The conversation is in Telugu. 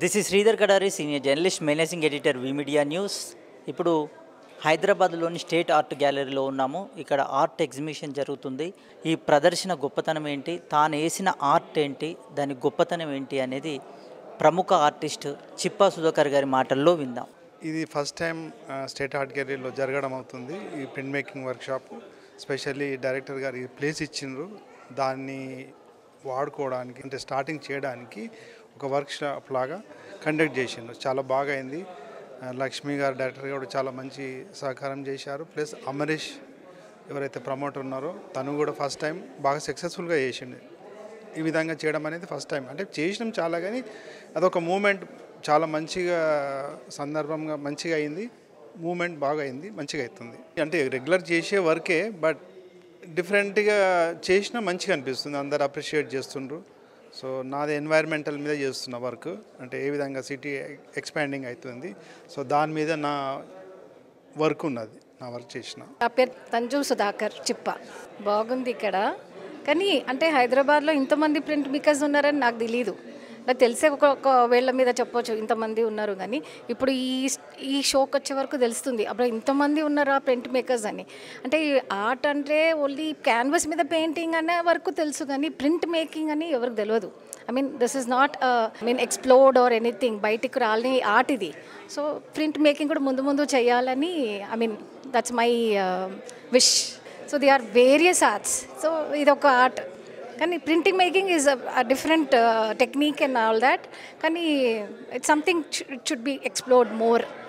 this is Sridhar Kadari senior journalist managing editor V media news ఇప్పుడు హైదరాబాద్లోని స్టేట్ ఆర్ట్ గ్యాలరీలో ఉన్నాము ఇక్కడ ఆర్ట్ ఎగ్జిబిషన్ జరుగుతుంది ఈ ప్రదర్శన గొప్పతనం ఏంటి తాను వేసిన ఆర్ట్ ఏంటి దాని గొప్పతనం ఏంటి అనేది ప్రముఖ ఆర్టిస్ట్ చిప్పా సుధాకర్ గారి మాటల్లో విందాం ఇది ఫస్ట్ టైం ఆ, స్టేట్ ఆర్ట్ గ్యాలరీలో జరగడం అవుతుంది ఈ print making workshop specially director గారు ఈ ప్లేస్ ఇచ్చిండ్రు దాన్ని వాడుకోవడానికి అంటే స్టార్టింగ్ చేయడానికి ఒక వర్క్ షాప్ లాగా కండక్ట్ చేసిండ్రు చాలా బాగా అయింది ఆ, లక్ష్మి గారు డైరెక్టర్ గారు చాలా మంచి సహకారం చేశారు ప్లస్ అమరీష్ ఎవరైతే ప్రమోటర్ ఉన్నారో తను కూడా ఫస్ట్ టైం బాగా సక్సెస్ఫుల్గా చేసిండు ఈ విధంగా చేయడం అనేది ఫస్ట్ టైం అంటే చేసినాం చాలా కానీ అదొక మూమెంట్ చాలా మంచిగా సందర్భంగా మంచిగా అయింది మూమెంట్ బాగా అయింది మంచిగా అవుతుంది అంటే రెగ్యులర్ చేసే వర్కే బట్ డిఫరెంట్గా చేసినా మంచిగా అనిపిస్తుంది అందరు అప్రిషియేట్ చేస్తుండ్రు సో నాది ఎన్వైర్మెంటల్ మీద చేస్తున్న వర్క్ అంటే ఏ విధంగా సిటీ ఎక్స్పాండింగ్ అవుతుంది సో దాని మీద నా వర్క్ ఉన్నది నా వర్క్ చేసిన నా పేరు తంజు సుధాకర్ చిప్ప బాగుంది ఇక్కడ కానీ అంటే హైదరాబాద్లో ఇంతమంది ప్రింట్ మేకర్స్ ఉన్నారని నాకు తెలియదు నాకు తెలిసే ఒక ఒక వేళ్ళ మీద చెప్పొచ్చు ఇంతమంది ఉన్నారు కానీ ఇప్పుడు ఈ ఈ షోకి వచ్చే వరకు తెలుస్తుంది అప్పుడు ఇంతమంది ఉన్నారా ప్రింట్ మేకర్స్ అని అంటే ఆర్ట్ అంటే ఓన్లీ క్యాన్వాస్ మీద పెయింటింగ్ అనే వరకు తెలుసు కానీ ప్రింట్ మేకింగ్ అని ఎవరికి తెలియదు I mean this is not I mean explored or anything బయటికి రాలని ఆర్ట్ ఇది సో ప్రింట్ మేకింగ్ కూడా ముందు ముందు చేయాలని I mean that's my wish so they are various arts so ఇది ఒక ఆర్ట్ కానీ printing making is different technique and all that కానీ it's something it should be explored more